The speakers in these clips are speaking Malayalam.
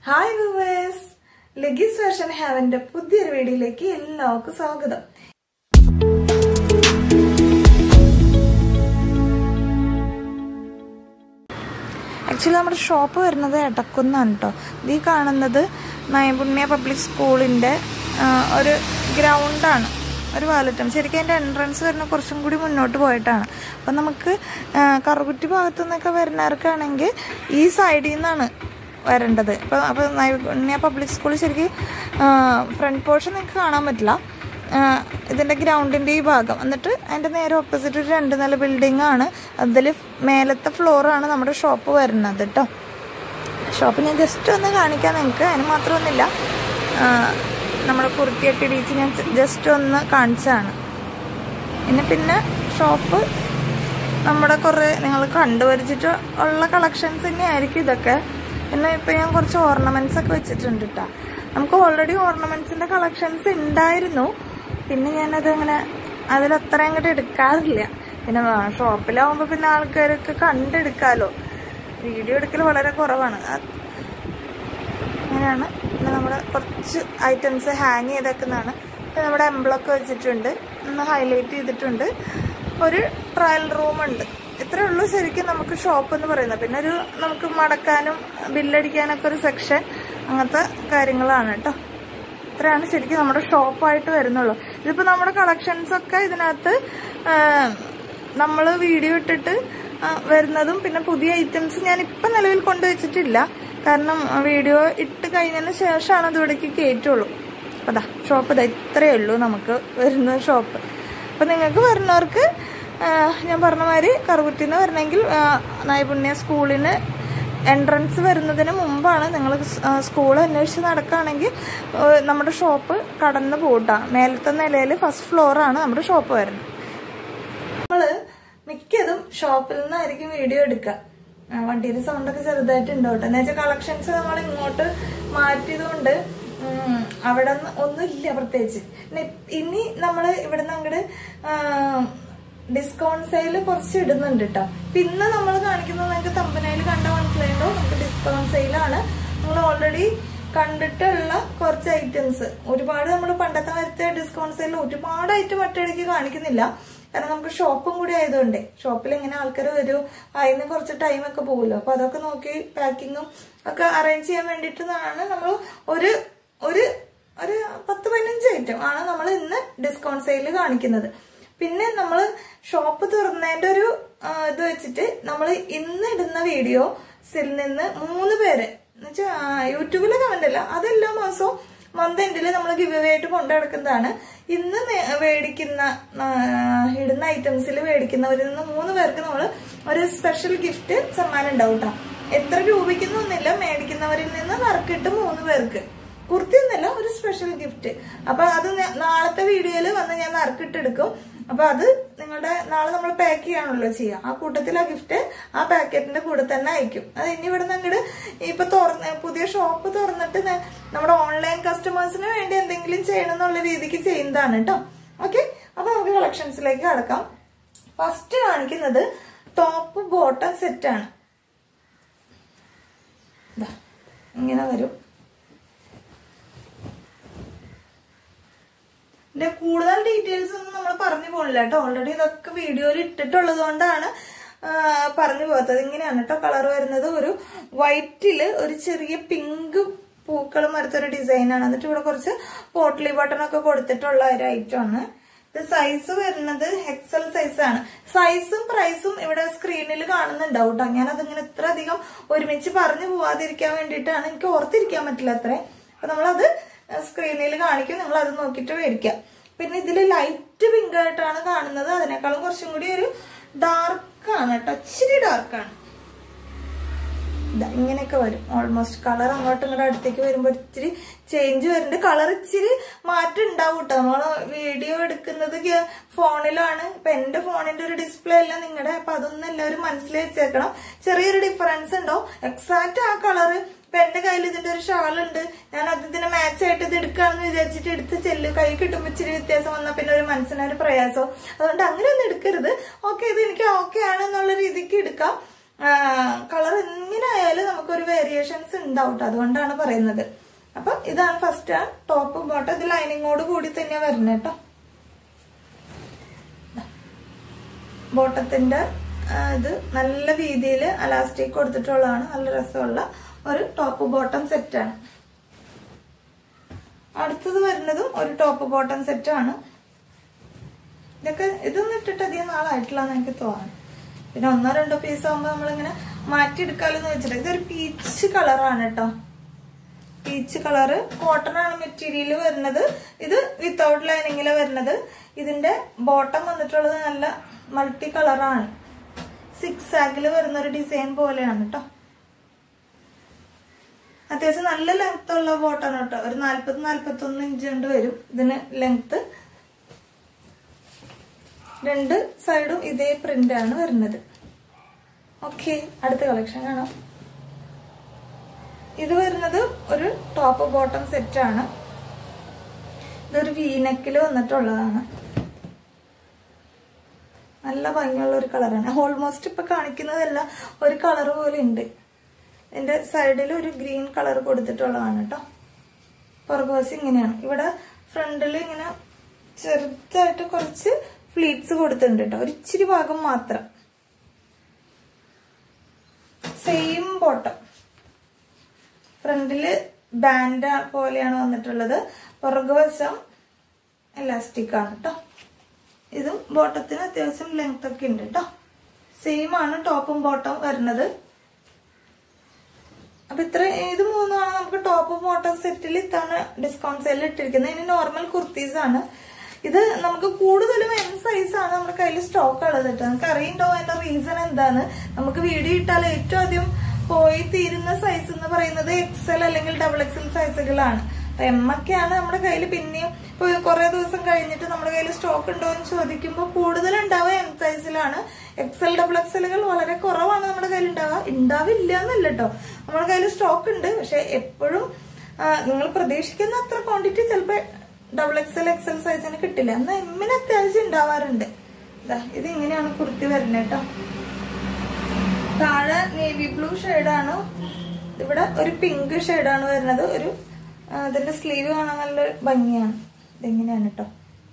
ഹായ് വിവേഴ്സ് ലെഗീസ് ഫാഷൻ ഹാവന്റെ പുതിയൊരു വീഡിയോയിലേക്ക് എല്ലാവർക്കും സ്വാഗതം ആക്ച്വലി നമ്മുടെ ഷോപ്പ് വരുന്നത് എടക്കുന്നാണ് കേട്ടോ ഇത് ഈ കാണുന്നത് നൈപുണ്യ പബ്ലിക് സ്കൂളിൻ്റെ ഒരു ഗ്രൗണ്ടാണ് ഒരു വാലറ്റം ശരിക്കും അതിൻ്റെ എൻട്രൻസ് വരുന്ന കുറച്ചും കൂടി മുന്നോട്ട് പോയിട്ടാണ് അപ്പം നമുക്ക് ആ, കറുകുറ്റി ഭാഗത്തു നിന്നൊക്കെ വരുന്നവർക്കാണെങ്കിൽ ഈ സൈഡിൽ നിന്നാണ് വരേണ്ടത് അപ്പോൾ അപ്പോൾ നൈപുണ്യ പബ്ലിക് സ്കൂൾ ശരിക്കും ഫ്രണ്ട് പോർഷൻ നിങ്ങൾക്ക് കാണാൻ പറ്റില്ല ആഹ് ഇതിന്റെ ഗ്രൗണ്ടിന്റെ ഈ ഭാഗം എന്നിട്ട് അതിന്റെ നേരെ ഓപ്പോസിറ്റ് ഒരു രണ്ട് നില ബിൽഡിംഗ് ആണ് അതിൽ മേലത്തെ ഫ്ലോറാണ് നമ്മുടെ ഷോപ്പ് വരുന്നത് കേട്ടോ ഷോപ്പ് ഞാൻ ജസ്റ്റ് ഒന്ന് കാണിക്കാൻ നിങ്ങൾക്ക് അതിന് മാത്രമൊന്നുമില്ല ആഹ് നമ്മുടെ കുർത്തിയൊക്കെ ഇടിച്ച് ഞാൻ ജസ്റ്റ് ഒന്ന് കാണിച്ചതാണ് പിന്നെ പിന്നെ ഷോപ്പ് നമ്മുടെ കുറേ നിങ്ങൾ കണ്ടുപരിച്ചിട്ട് ഉള്ള കളക്ഷൻസ് തന്നെയായിരിക്കും ഇതൊക്കെ പിന്നെ ഇപ്പം ഞാൻ കുറച്ച് ഓർണമെന്റ്സ് ഒക്കെ വെച്ചിട്ടുണ്ട് കേട്ടോ നമുക്ക് ഓൾറെഡി ഓർണമെന്റ്സിന്റെ കളക്ഷൻസ് ഉണ്ടായിരുന്നു പിന്നെ ഞാനത് അങ്ങനെ അതിലത്ര അങ്ങോട്ട് എടുക്കാറില്ല പിന്നെ ഷോപ്പിലാവുമ്പോൾ പിന്നെ ആൾക്കാരൊക്കെ കണ്ടെടുക്കാലോ വീഡിയോ എടുക്കൽ വളരെ കുറവാണ് അത് അങ്ങനെയാണ് പിന്നെ നമ്മുടെ കുറച്ച് ഐറ്റംസ് ഹാങ് ചെയ്തേക്കുന്നതാണ് പിന്നെ നമ്മുടെ എംബ്ലൊക്കെ വെച്ചിട്ടുണ്ട് ഒന്ന് ഹൈലൈറ്റ് ചെയ്തിട്ടുണ്ട് ഒരു ട്രയൽ റൂം ഉണ്ട് ഇത്രേ ഉള്ളൂ ശരിക്കും നമുക്ക് ഷോപ്പ് എന്ന് പറയുന്നത് പിന്നെ ഒരു നമുക്ക് മടക്കാനും ബില്ലടിക്കാനൊക്കെ ഒരു സെക്ഷൻ അങ്ങനത്തെ കാര്യങ്ങളാണ് കേട്ടോ ഇത്രയാണ് ശരിക്കും നമ്മുടെ ഷോപ്പായിട്ട് വരുന്നുള്ളൂ ഇതിപ്പോൾ നമ്മുടെ കളക്ഷൻസ് ഒക്കെ ഇതിനകത്ത് നമ്മൾ വീഡിയോ ഇട്ടിട്ട് ആ, വരുന്നതും പിന്നെ പുതിയ ഐറ്റംസ് ഞാൻ ഇപ്പം നിലവിൽ കൊണ്ടുവച്ചിട്ടില്ല കാരണം വീഡിയോ ഇട്ട് കഴിഞ്ഞതിന് ശേഷമാണ് അത് ഇവിടേക്ക് കയറ്റുള്ളൂ അപ്പം അതാ ഷോപ്പ് ഇതാ ഇത്രയേ ഉള്ളൂ നമുക്ക് വരുന്ന ഷോപ്പ് അപ്പം നിങ്ങൾക്ക് വരുന്നവർക്ക് ആ, ഞാൻ പറഞ്ഞ മാതിരി കറുകുറ്റിന്ന് വരണമെങ്കിൽ ആ, നൈപുണ്യ സ്കൂളിന് എൻട്രൻസ് വരുന്നതിന് മുമ്പാണ് നിങ്ങൾ സ്കൂൾ അന്വേഷിച്ച് നടക്കുകയാണെങ്കിൽ ആ, നമ്മുടെ ഷോപ്പ് കടന്നു പോട്ടാ മേലത്തെ നിലയിൽ ഫസ്റ്റ് ഫ്ലോറാണ് നമ്മുടെ ഷോപ്പ് വരുന്നത് നമ്മള് മിക്കതും ഷോപ്പിൽ നിന്നായിരിക്കും വീഡിയോ എടുക്കുക ആ, വണ്ടിയുടെ സൗണ്ട് ഒക്കെ ചെറുതായിട്ട് ഉണ്ടാവട്ടെ എന്ന് വെച്ചാൽ കളക്ഷൻസ് നമ്മൾ ഇങ്ങോട്ട് മാറ്റിയതുകൊണ്ട് ഉം, അവിടെ നിന്ന് ഒന്നുമില്ല പ്രത്യേകിച്ച് പിന്നെ ഇനി നമ്മൾ ഇവിടെ നിന്ന് അങ്ങോട്ട് ഡിസ്കൗണ്ട് സെയിൽ കുറച്ച് ഇടുന്നുണ്ട് കേട്ടോ പിന്നെ നമ്മൾ കാണിക്കുന്നത് നിങ്ങൾക്ക് തമ്പനയിൽ കണ്ട മനസ്സിലായിട്ടോ നമുക്ക് ഡിസ്കൗണ്ട് സെയിലാണ് നമ്മൾ ഓൾറെഡി കണ്ടിട്ടുള്ള കുറച്ച് ഐറ്റംസ് ഒരുപാട് നമ്മൾ പണ്ടത്തെ വരത്തെ ഡിസ്കൗണ്ട് സെയിൽ ഒരുപാട് ഐറ്റം ഒറ്റയടിക്ക് കാണിക്കുന്നില്ല കാരണം നമുക്ക് ഷോപ്പും കൂടി ആയതുകൊണ്ടേ ഷോപ്പിൽ ഇങ്ങനെ ആൾക്കാർ വരും അതിന് കുറച്ച് ടൈം ഒക്കെ പോകുമല്ലോ അപ്പൊ അതൊക്കെ നോക്കി പാക്കിങ്ങും ഒക്കെ അറേഞ്ച് ചെയ്യാൻ വേണ്ടിയിട്ടാണ് നമ്മൾ ഒരു ഒരു ഒരു പത്ത് പതിനഞ്ച് ഐറ്റം ആണ് നമ്മൾ ഇന്ന് ഡിസ്കൗണ്ട് സെയിൽ കാണിക്കുന്നത് പിന്നെ നമ്മൾ ഷോപ്പ് തുറന്നതിന്റെ ഒരു ആ, ഇത് വെച്ചിട്ട് നമ്മൾ ഇന്ന് ഇടുന്ന വീഡിയോസിൽ നിന്ന് മൂന്ന് പേര് എന്നുവെച്ചാൽ യൂട്യൂബിലെ കമന്റ് അല്ല അതെല്ലാ മാസവും മന്ത് എൻഡിൽ നമ്മൾ ഗിവ് അവേ ആയിട്ട് കൊണ്ടു നടക്കുന്നതാണ് ഇന്ന് നേ- മേടിക്കുന്ന ആ, ഇടുന്ന ഐറ്റംസിൽ മേടിക്കുന്നവരിൽ നിന്ന് മൂന്ന് പേർക്ക് നമ്മൾ ഒരു സ്പെഷ്യൽ ഗിഫ്റ്റ് സമ്മാനം ഉണ്ടാവും കേട്ടോ എത്ര രൂപയ്ക്കൊന്നൊന്നുമില്ല മേടിക്കുന്നവരിൽ നിന്ന് നറുക്കിട്ട് മൂന്ന് പേർക്ക് കുർത്തി ഒന്നല്ല ഒരു സ്പെഷ്യൽ ഗിഫ്റ്റ് അപ്പൊ അത് ഞാ- നാളത്തെ വീഡിയോയിൽ വന്ന് ഞാൻ നറുക്കിട്ടെടുക്കും അപ്പൊ അത് നിങ്ങളുടെ നാളെ നമ്മൾ പാക്ക് ചെയ്യാണല്ലോ ചെയ്യുക ആ കൂട്ടത്തിൽ ആ ഗിഫ്റ്റ് ആ പാക്കറ്റിന്റെ കൂടെ തന്നെ അയക്കും അത് ഇനി ഇവിടെ നിന്ന് അങ്ങോട്ട് ഇപ്പൊ തുറന്ന് പുതിയ ഷോപ്പ് തുറന്നിട്ട് ന- നമ്മുടെ ഓൺലൈൻ കസ്റ്റമേഴ്സിന് വേണ്ടി എന്തെങ്കിലും ചെയ്യണം എന്നുള്ള രീതിക്ക് ചെയ്യുന്നതാണ് കേട്ടോ ഓക്കെ അപ്പൊ നമുക്ക് കളക്ഷൻസിലേക്ക് കടക്കാം ഫസ്റ്റ് കാണിക്കുന്നത് ടോപ്പ് ബോട്ടം സെറ്റ് ആണ് ദാ, ഇങ്ങനെ വരും ഇതിന്റെ കൂടുതൽ ഡീറ്റെയിൽസ് ഒന്നും നമ്മൾ പറഞ്ഞു പോണില്ല കേട്ടോ ഓൾറെഡി ഇതൊക്കെ വീഡിയോയിൽ ഇട്ടിട്ടുള്ളത് കൊണ്ടാണ് ആ, പറഞ്ഞു പോകാത്തത് ഇങ്ങനെയാണ് കേട്ടോ കളർ വരുന്നത് ഒരു വൈറ്റില് ഒരു ചെറിയ പിങ്ക് പൂക്കൾ മരത്തൊരു ഡിസൈനാണ് എന്നിട്ട് ഇവിടെ കുറച്ച് പോട്ട്ലി ബട്ടൺ ഒക്കെ കൊടുത്തിട്ടുള്ള ഒരു ഐറ്റം ആണ് ഇത് സൈസ് വരുന്നത് എക്സൽ സൈസ് ആണ് സൈസും പ്രൈസും ഇവിടെ സ്ക്രീനിൽ കാണുന്നുണ്ടാവും കേട്ടോ ഞാൻ അതിങ്ങനെ ഇത്ര അധികം ഒരുമിച്ച് പറഞ്ഞു പോവാതിരിക്കാൻ വേണ്ടിയിട്ടാണ് എനിക്ക് ഓർത്തിരിക്കാൻ പറ്റില്ല അത്രേ അപ്പൊ നമ്മളത് സ്ക്രീനിൽ കാണിക്കും നിങ്ങൾ അത് നോക്കിയിട്ട് മേടിക്കാം പിന്നെ ഇതിൽ ലൈറ്റ് പിങ്ക് ആയിട്ടാണ് കാണുന്നത് അതിനേക്കാളും കുറച്ചും കൂടി ഒരു ഡാർക്ക് ആണ് കേട്ടോ ഇച്ചിരി ഡാർക്കാണ് ഇങ്ങനെയൊക്കെ വരും ഓൾമോസ്റ്റ് കളർ അങ്ങോട്ടും ഇങ്ങോട്ടും അടുത്തേക്ക് വരുമ്പോൾ ഇച്ചിരി ചേഞ്ച് വരുന്നുണ്ട് കളർ ഇച്ചിരി മാറ്റം ഉണ്ടാവും കേട്ടോ നമ്മള് വീഡിയോ എടുക്കുന്നത് ഗ- ഫോണിലാണ് ഇപ്പൊ എന്റെ ഫോണിന്റെ ഒരു ഡിസ്പ്ലേ അല്ല നിങ്ങളുടെ അപ്പൊ അതൊന്നും എല്ലാവരും മനസ്സിൽ വെച്ചേക്കണം ചെറിയൊരു ഡിഫറൻസ് ഉണ്ടാവും എക്സാക്ട് ആ കളറ് ഇപ്പൊ എന്റെ കയ്യിൽ ഇതിന്റെ ഒരു ഷാൾ ഉണ്ട് ഞാൻ അത് ഇതിന് മാച്ച് ആയിട്ട് ഇത് എടുക്കാന്ന് വിചാരിച്ചിട്ട് എടുത്ത് ചെല്ലു കൈ കിട്ടുമ്പോൾ ഇച്ചിരി വ്യത്യാസം വന്നാൽ പിന്നെ ഒരു മനസ്സിനൊരു പ്രയാസം അതുകൊണ്ട് അങ്ങനെ ഒന്നും എടുക്കരുത് ഓക്കെ ഇത് എനിക്ക് ഓക്കെ ആണ് എന്നുള്ള രീതിക്ക് എടുക്കാം കളർ എങ്ങനെ ആയാലും നമുക്കൊരു വേരിയേഷൻസ് ഉണ്ടാവും ട്ടോ. അതുകൊണ്ടാണ് പറയുന്നത് അപ്പൊ ഇതാണ് ഫസ്റ്റ് ടോപ്പ് ബോട്ടം ഇത് ലൈനിങ്ങോട് കൂടി തന്നെ വരുന്നത് കേട്ടോ ബോട്ടത്തിന്റെ ആ, ഇത് നല്ല രീതിയിൽ അലാസ്റ്റിക് കൊടുത്തിട്ടുള്ളതാണ് നല്ല രസമുള്ള ഒരു ടോപ്പ് ബോട്ടം സെറ്റാണ് അടുത്തത് വരുന്നതും ഒരു ടോപ്പ് ബോട്ടം സെറ്റാണ് ഇതൊക്കെ ഇതൊന്നും ഇട്ടിട്ട് അധികം നാളായിട്ടില്ല എന്ന് എനിക്ക് തോന്നുന്നു പിന്നെ ഒന്നോ രണ്ടോ പീസ് ആകുമ്പോൾ നമ്മളിങ്ങനെ മാറ്റിയെടുക്കാലോ എന്ന് വെച്ചിട്ട് ഇതൊരു പീച്ച് കളറാണ് കേട്ടോ പീച്ച് കളറ് കോട്ടൺ ആണ് മെറ്റീരിയൽ വരുന്നത് ഇത് വിത്തൗട്ട് ലൈനിങ്ങില് വരുന്നത് ഇതിന്റെ ബോട്ടം വന്നിട്ടുള്ളത് നല്ല മൾട്ടി കളറാണ് സിക്സ് ആക്കിൽ വരുന്ന ഒരു ഡിസൈൻ പോലെയാണ് കേട്ടോ അത്യാവശ്യം നല്ല ലെങ്ത് ഉള്ള ബോട്ടാണ് കേട്ടോ ഒരു നാല്പത് നാല്പത്തി ഒന്ന് ഇഞ്ച് കൊണ്ട് വരും ഇതിന് ലെങ്ത് രണ്ട് സൈഡും ഇതേ പ്രിന്റ് ആണ് വരുന്നത് ഓക്കെ അടുത്ത കളക്ഷൻ കാണാം ഇത് വരുന്നത് ഒരു ടോപ്പ് ബോട്ടം സെറ്റ് ആണ് ഇതൊരു വീനെക്കിൽ വന്നിട്ടുള്ളതാണ് നല്ല ഭംഗിയുള്ള ഒരു കളറാണ് ഓൾമോസ്റ്റ് ഇപ്പൊ കാണിക്കുന്നതെല്ലാം ഒരു കളർ പോലെ ഉണ്ട് ഇതിന്റെ സൈഡിൽ ഒരു ഗ്രീൻ കളർ കൊടുത്തിട്ടുള്ളതാണ് കേട്ടോ പുറകുവശം ഇങ്ങനെയാണ് ഇവിടെ ഫ്രണ്ടിൽ ഇങ്ങനെ ചെറുതായിട്ട് കുറച്ച് ഫ്ലീറ്റ്സ് കൊടുത്തിട്ടുണ്ട് കേട്ടോ ഒരു ഇച്ചിരി ഭാഗം മാത്രം സെയിം ബോട്ടം ഫ്രണ്ടില് ബാൻഡ് പോലെയാണ് വന്നിട്ടുള്ളത് പുറകുവശം എലാസ്റ്റിക് ആണ് കേട്ടോ ഇതും ബോട്ടത്തിന് അത്യാവശ്യം ലെങ്ത് ഒക്കെ ഉണ്ട് കേട്ടോ സെയിം ആണ് ടോപ്പും ബോട്ടവും വരുന്നത് അപ്പൊ ഇത്ര ഇത് മൂന്നുമാണ് നമുക്ക് ടോപ്പ് ബോട്ടം സെറ്റിൽ ഇത്തവണ ഡിസ്കൗണ്ട് സെയിൽ ഇട്ടിരിക്കുന്നത് ഇനി നോർമൽ കുർത്തീസ് ആണ് ഇത് നമുക്ക് കൂടുതലും എൻ സൈസ് ആണ് നമ്മുടെ കയ്യിൽ സ്റ്റോക്ക് ഉള്ളത് കേട്ടോ നമുക്ക് അറിയണ്ടോ അതിന്റെ റീസൺ എന്താണ് നമുക്ക് വീഡിയോ ഇട്ടാൽ ഏറ്റവും ആദ്യം പോയി തീരുന്ന സൈസ് എന്ന് പറയുന്നത് എക്സൽ അല്ലെങ്കിൽ ഡബിൾ എക്സൽ സൈസുകളാണ് അപ്പൊ എം ഒക്കെയാണ് നമ്മുടെ കയ്യിൽ പിന്നെയും ഇപ്പൊ കുറെ ദിവസം കഴിഞ്ഞിട്ട് നമ്മുടെ കയ്യിൽ സ്റ്റോക്ക് ഉണ്ടോ എന്ന് ചോദിക്കുമ്പോൾ കൂടുതൽ ഉണ്ടാവുക എം സൈസിലാണ് എക്സൽ ഡബിൾ എക്സലുകൾ വളരെ കുറവാണ് നമ്മുടെ കയ്യിൽ ഉണ്ടാവുക ഉണ്ടാവില്ല എന്നല്ല കേട്ടോ നമ്മുടെ കയ്യിൽ സ്റ്റോക്ക് ഉണ്ട് പക്ഷെ എപ്പോഴും ആ, നിങ്ങൾ പ്രതീക്ഷിക്കുന്ന അത്ര ക്വാണ്ടിറ്റി ചിലപ്പോ ഡബിൾ എക്സൽ എക്സൽ സൈസിന് കിട്ടില്ല എന്നാൽ എമ്മിന് അത്യാവശ്യം ഉണ്ടാവാറുണ്ട് ദാ, ഇത് ഇങ്ങനെയാണ് കുർത്തി വരുന്നത് കേട്ടോ താഴെ നേവി ബ്ലൂ ഷെയ്ഡാണ് ഇവിടെ ഒരു പിങ്ക് ഷെയ്ഡാണ് വരുന്നത് ഒരു ആ, ഇതിന്റെ സ്ലീവ് കാണാൻ നല്ല ഭംഗിയാണ് ഇതെങ്ങനെയാണ് കേട്ടോ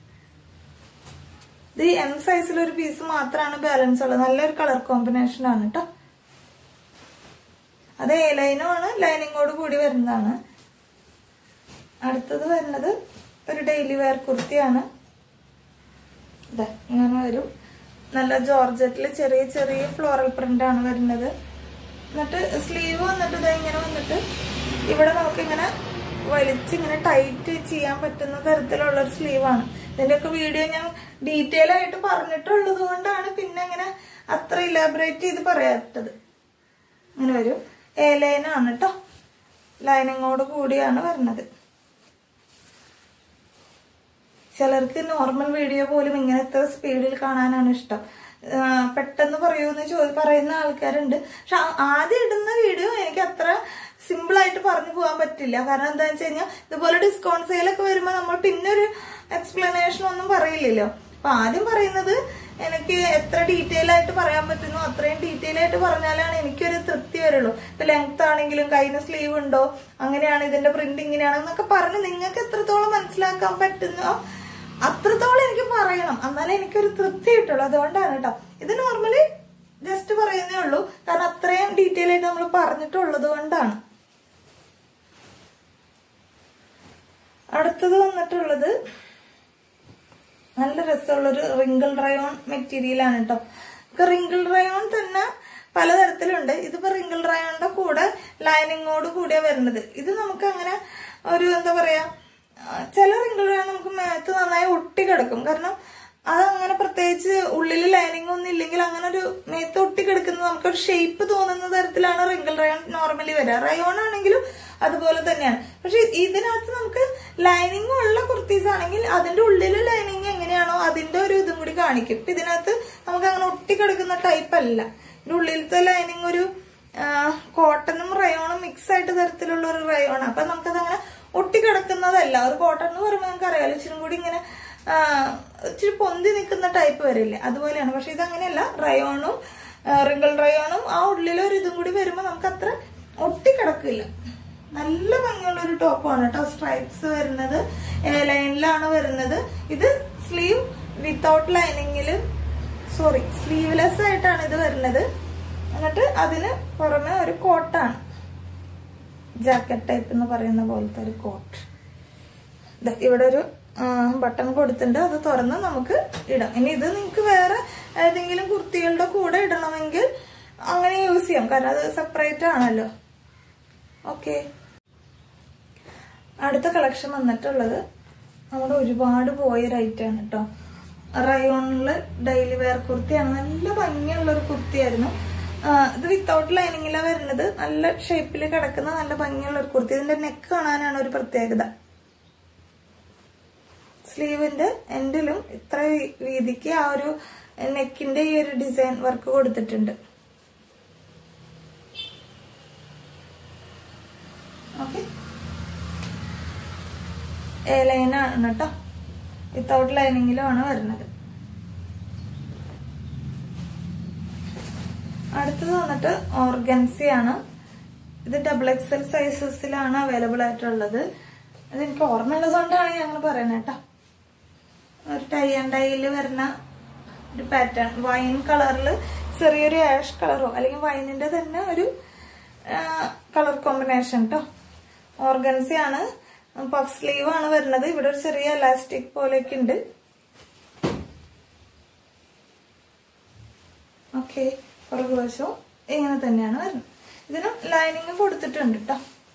ഇത് ഈ എം സൈസിൽ ഒരു പീസ് മാത്രമാണ് ബാലൻസ് ഉള്ളത് നല്ലൊരു കളർ കോമ്പിനേഷൻ ആണ് കേട്ടോ അത് എ ലൈനും ആണ് ലൈനിങ്ങോട് കൂടി വരുന്നതാണ് അടുത്തത് വരുന്നത് ഒരു ഡെയിലി വെയർ കുർത്തിയാണ് ഇതാ ഇങ്ങനെ വരും നല്ല ജോർജറ്റിൽ ചെറിയ ചെറിയ ഫ്ലോറൽ പ്രിന്റ് ആണ് വരുന്നത് എന്നിട്ട് സ്ലീവ് വന്നിട്ട് ഇതാ ഇങ്ങനെ വന്നിട്ട് ഇവിടെ നമുക്കിങ്ങനെ വലിച്ചിങ്ങനെ ടൈറ്റ് ചെയ്യാൻ പറ്റുന്ന തരത്തിലുള്ള ഒരു സ്ലീവാണ് ഇതിന്റെയൊക്കെ വീഡിയോ ഞാൻ ഡീറ്റെയിൽ ആയിട്ട് പറഞ്ഞിട്ടുള്ളത് കൊണ്ടാണ് പിന്നെ ഇങ്ങനെ അത്ര ഇലാബറേറ്റ് ചെയ്ത് പറയാത്തത് ഇങ്ങനെ വരും എ ലൈനാണ് കേട്ടോ ലൈനിങ്ങോട് കൂടിയാണ് വരുന്നത് ചിലർക്ക് നോർമൽ വീഡിയോ പോലും ഇങ്ങനത്തെ സ്പീഡിൽ കാണാനാണ് ഇഷ്ടം ആ, പെട്ടെന്ന് പറയൂന്ന് ചോ പറയുന്ന ആൾക്കാരുണ്ട് പക്ഷെ ആ- ആദ്യം ഇടുന്ന വീഡിയോ എനിക്ക് അത്ര സിമ്പിൾ ആയിട്ട് പറഞ്ഞു പോകാൻ പറ്റില്ല കാരണം എന്താണെന്ന് വെച്ച് കഴിഞ്ഞാൽ ഇതുപോലെ ഡിസ്കൗണ്ട് സെയിലൊക്കെ വരുമ്പോൾ നമ്മൾ പിന്നെ ഒരു എക്സ്പ്ലനേഷൻ ഒന്നും പറയില്ലല്ലോ അപ്പൊ ആദ്യം പറയുന്നത് എനിക്ക് എത്ര ഡീറ്റെയിൽ ആയിട്ട് പറയാൻ പറ്റുന്നു അത്രയും ഡീറ്റെയിൽ ആയിട്ട് പറഞ്ഞാലാണ് എനിക്കൊരു തൃപ്തി വരുള്ളൂ ഇപ്പൊ ലെങ്ത് ആണെങ്കിലും കയ്യിന് സ്ലീവ് ഉണ്ടോ അങ്ങനെയാണ് ഇതിന്റെ പ്രിന്റ് ഇങ്ങനെയാണ് എന്നൊക്കെ പറഞ്ഞ് നിങ്ങൾക്ക് എത്രത്തോളം മനസ്സിലാക്കാൻ പറ്റുന്നോ അത്രത്തോളം എനിക്ക് പറയണം എന്നാലേ എനിക്കൊരു തൃപ്തി കിട്ടുള്ളൂ അതുകൊണ്ടാണ് കേട്ടോ ഇത് നോർമലി ജസ്റ്റ് പറയുന്നേ ഉള്ളൂ കാരണം അത്രയും ഡീറ്റെയിൽ ആയിട്ട് നമ്മൾ പറഞ്ഞിട്ടുള്ളത് കൊണ്ടാണ് അടുത്തത് വന്നിട്ടുള്ളത് നല്ല രസമുള്ളൊരു റിങ്കിൾ റയോൺ മെറ്റീരിയൽ ആണ് കേട്ടോ റിങ്കിൾ റയോൺ തന്നെ പലതരത്തിലുണ്ട് ഇതിപ്പോ റിങ്കിൾ റയോണിന്റെ കൂടെ ലൈനിങ്ങോട് കൂടിയാ വരുന്നത് ഇത് നമുക്ക് അങ്ങനെ ഒരു എന്താ പറയാ ആ, ചില റിങ്കിൾ റയോൺ നമുക്ക് മേത്ത് നന്നായി ഒട്ടി കിടക്കും കാരണം അതങ്ങനെ പ്രത്യേകിച്ച് ഉള്ളിൽ ലൈനിങ് ഒന്നും ഇല്ലെങ്കിൽ അങ്ങനെ ഒരു മേത്ത് ഒട്ടി കിടക്കുന്നത് നമുക്കൊരു ഷേപ്പ് തോന്നുന്ന തരത്തിലാണ് റിങ്കിൾ റയോൺ നോർമലി വരിക റയോൺ ആണെങ്കിലും അതുപോലെ തന്നെയാണ് പക്ഷെ ഇതിനകത്ത് നമുക്ക് ലൈനിങ് ഉള്ള കുർത്തീസ് ആണെങ്കിൽ അതിന്റെ ഉള്ളിലെ ലൈനിങ് എങ്ങനെയാണോ അതിന്റെ ഒരു ഇതും കൂടി കാണിക്കും ഇപ്പൊ ഇതിനകത്ത് നമുക്ക് അങ്ങനെ ഒട്ടിക്കിടക്കുന്ന ടൈപ്പ് അല്ല ഇതിന്റെ ഉള്ളിലത്തെ ലൈനിങ് ഒരു കോട്ടണും റയോണും മിക്സ് ആയിട്ട് തരത്തിലുള്ള ഒരു റയോൺ അപ്പൊ നമുക്കത് അങ്ങനെ ഒട്ടിക്കിടക്കുന്നതല്ല ഒരു കോട്ടൺ എന്ന് പറയുമ്പോൾ നമുക്ക് അറിയാലോ ഇച്ചിരി കൂടി ഇങ്ങനെ ആ, ഇച്ചിരി പൊന്തി നിൽക്കുന്ന ടൈപ്പ് വരില്ലേ അതുപോലെയാണ് പക്ഷെ ഇതങ്ങനെയല്ല റയോണും റിങ്കിൾ റയോണും ആ ഉള്ളിൽ ഒരു ഇതും കൂടി വരുമ്പോൾ നമുക്ക് അത്ര ഒട്ടി കിടക്കില്ല നല്ല ഭംഗിയുള്ള ഒരു ടോപ്പാണ് കേട്ടോ സ്ട്രൈപ്സ് വരുന്നത് എ ലൈനിലാണ് വരുന്നത് ഇത് സ്ലീവ് വിത്തൗട്ട് ലൈനിങ്ങിൽ സോറി സ്ലീവ്ലെസ് ആയിട്ടാണ് ഇത് വരുന്നത് എന്നിട്ട് അതിന് പുറമെ ഒരു കോട്ടാണ് ജാക്കറ്റ് ടൈപ്പ് എന്ന് പറയുന്ന പോലത്തെ ഒരു കോട്ട് ദാ ഇവിടെ ഒരു ബട്ടൺ കൊടുത്തിട്ടുണ്ട് അത് തുറന്ന് നമുക്ക് ഇടാം ഇനി ഇത് നിങ്ങൾക്ക് വേറെ ഏതെങ്കിലും കുർത്തികളുടെ കൂടെ ഇടണമെങ്കിൽ അങ്ങനെ യൂസ് ചെയ്യാം കാരണം അത് സെപ്പറേറ്റ് ആണല്ലോ ഓക്കെ അടുത്ത കളക്ഷൻ വന്നിട്ടുള്ളത് നമ്മുടെ ഒരുപാട് പോയ റൈറ്റാണ് കേട്ടോ റയോണില് ഡെയിലി വെയർ കുർത്തിയാണ് നല്ല ഭംഗിയുള്ള ഒരു കുർത്തിയായിരുന്നു ആ, ഇത് വിത്തൗട്ട് ലൈനിങ്ങിലാണ് വരുന്നത് നല്ല ഷേപ്പിൽ കിടക്കുന്ന നല്ല ഭംഗിയുള്ള ഒരു കുർത്തി ഇതിന്റെ നെക്ക് കാണാനാണ് ഒരു പ്രത്യേകത സ്ലീവിന്റെ എൻഡിലും ഇത്ര വീ- വീതിക്ക് ആ ഒരു നെക്കിന്റെ ഈ ഒരു ഡിസൈൻ വർക്ക് കൊടുത്തിട്ടുണ്ട് ഓക്കെ എ ലൈനാണ് കേട്ടോ വിത്തൗട്ട് ലൈനിങ്ങിലുമാണ് വരുന്നത് അടുത്തത് വന്നിട്ട് ഓർഗൻസിയാണ് ഇത് ഡബിൾ എക്സൽ സൈസസിലാണ് അവൈലബിൾ ആയിട്ടുള്ളത് അത് എനിക്ക് ഓർമ്മയുള്ളതുകൊണ്ടാണ് ഞങ്ങൾ പറയുന്നത് കേട്ടോ ഒരു ടൈ ആൻഡ് ഡൈയിൽ വരുന്ന ഒരു പാറ്റേൺ വൈൻ കളറിൽ ചെറിയൊരു ആഷ് കളറോ അല്ലെങ്കിൽ വൈനിന്റെ തന്നെ ഒരു കളർ കോമ്പിനേഷൻ കേട്ടോ ഓർഗൻസി ആണ് പഫ് സ്ലീവ് ആണ് വരുന്നത് ഇവിടെ ഒരു ചെറിയ എലാസ്റ്റിക് പോലെയൊക്കെ ഉണ്ട് ഓക്കെ പുറകു വശവും ഇങ്ങനെ തന്നെയാണ് വരുന്നത് ഇതിന് ലൈനിങ് കൊടുത്തിട്ടുണ്ട് കേട്ടോ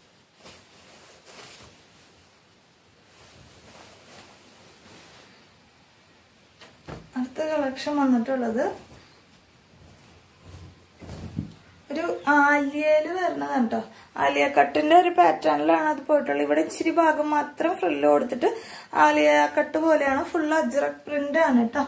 അടുത്ത കളക്ഷൻ വന്നിട്ടുള്ളത് ഒരു ആലിയയില് വരുന്നതാണ് കേട്ടോ ആലിയ കട്ടിന്റെ ഒരു പാറ്റേണിലാണ് അത് പോയിട്ടുള്ളത് ഇവിടെ ഇച്ചിരി ഭാഗം മാത്രം ഫ്രില്ല് കൊടുത്തിട്ട് ആലിയ കട്ട് പോലെയാണ് ഫുൾ അജ്രക് പ്രിന്റ് ആണ് കേട്ടോ